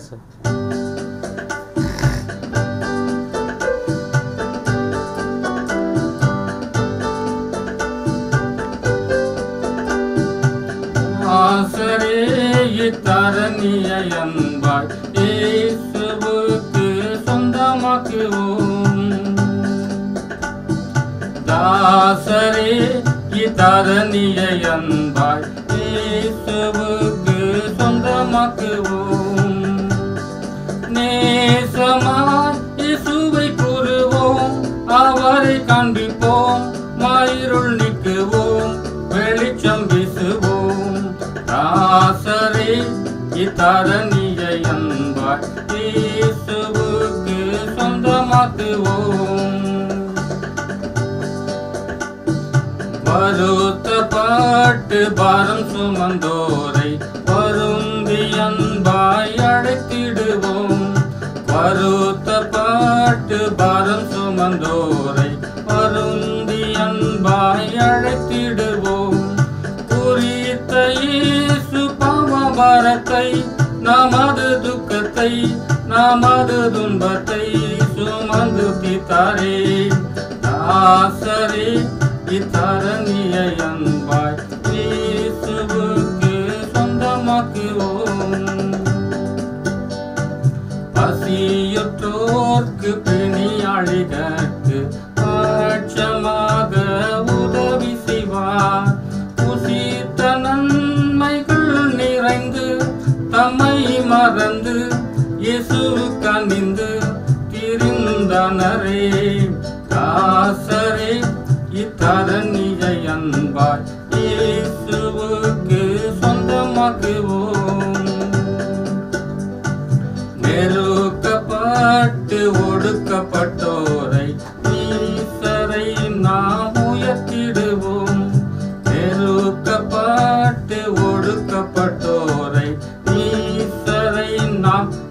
sir ஆசரே இத்தரணியை அன்பாய் இயேசுவுக்கு சொந்தமாக்குவோம் தாசரே இத்தரணியை அன்பாய் இயேசுவுக்கு சொந்தமாக்குவோம் நேசமாய் இயேசுவை கூறுவோம் அவரை காண்பிப்போம் மாயிருள் நீக்குவோம் வெளிச்சம் வீசுவோம் தாசரே இத்தரணியை அன்பாய் இயேசுவுக்கு சொந்தமாக்குவோம் வருத்தப்பட்டு பாரம் சுமந்தோரை வருந்தி அன்பாய் அழைத்திடுவோம் வருத்தப்பட்டு பாரம் சுமந்தோரை வருந்தி அன்பாய் அழைத்திடுவோம் குறித்த இயேசு பாவபாரத்தை நமது துக்கத்தை நமது துன்பத்தை சுமந்து தீத்தாரே தாசரே இத்தரணியை அன்பாய் இயேசுவுக்கு சொந்தமாக்குவோம் பசியுற்றோர்க்கு பிணியாளிகற்கு பாட்சமாக உதவி செய்வார் புசித்த நன்மைகள் நிறைந்து தம்மை மறந்து இயேசு கனிந்து திரிந்தனரே காசரே இத்தரணியை அன்பாய் இயேசுவுக்கு சொந்தமாக்குவோம் நெருக்கப்பட்டு ஒடுக்கப்பட்டோரை ஈசரை நாம் உயர்த்திடுவோம் நெருக்கப்பட்டு ஒடுக்கப்பட்டோரை ஈசரை நாம்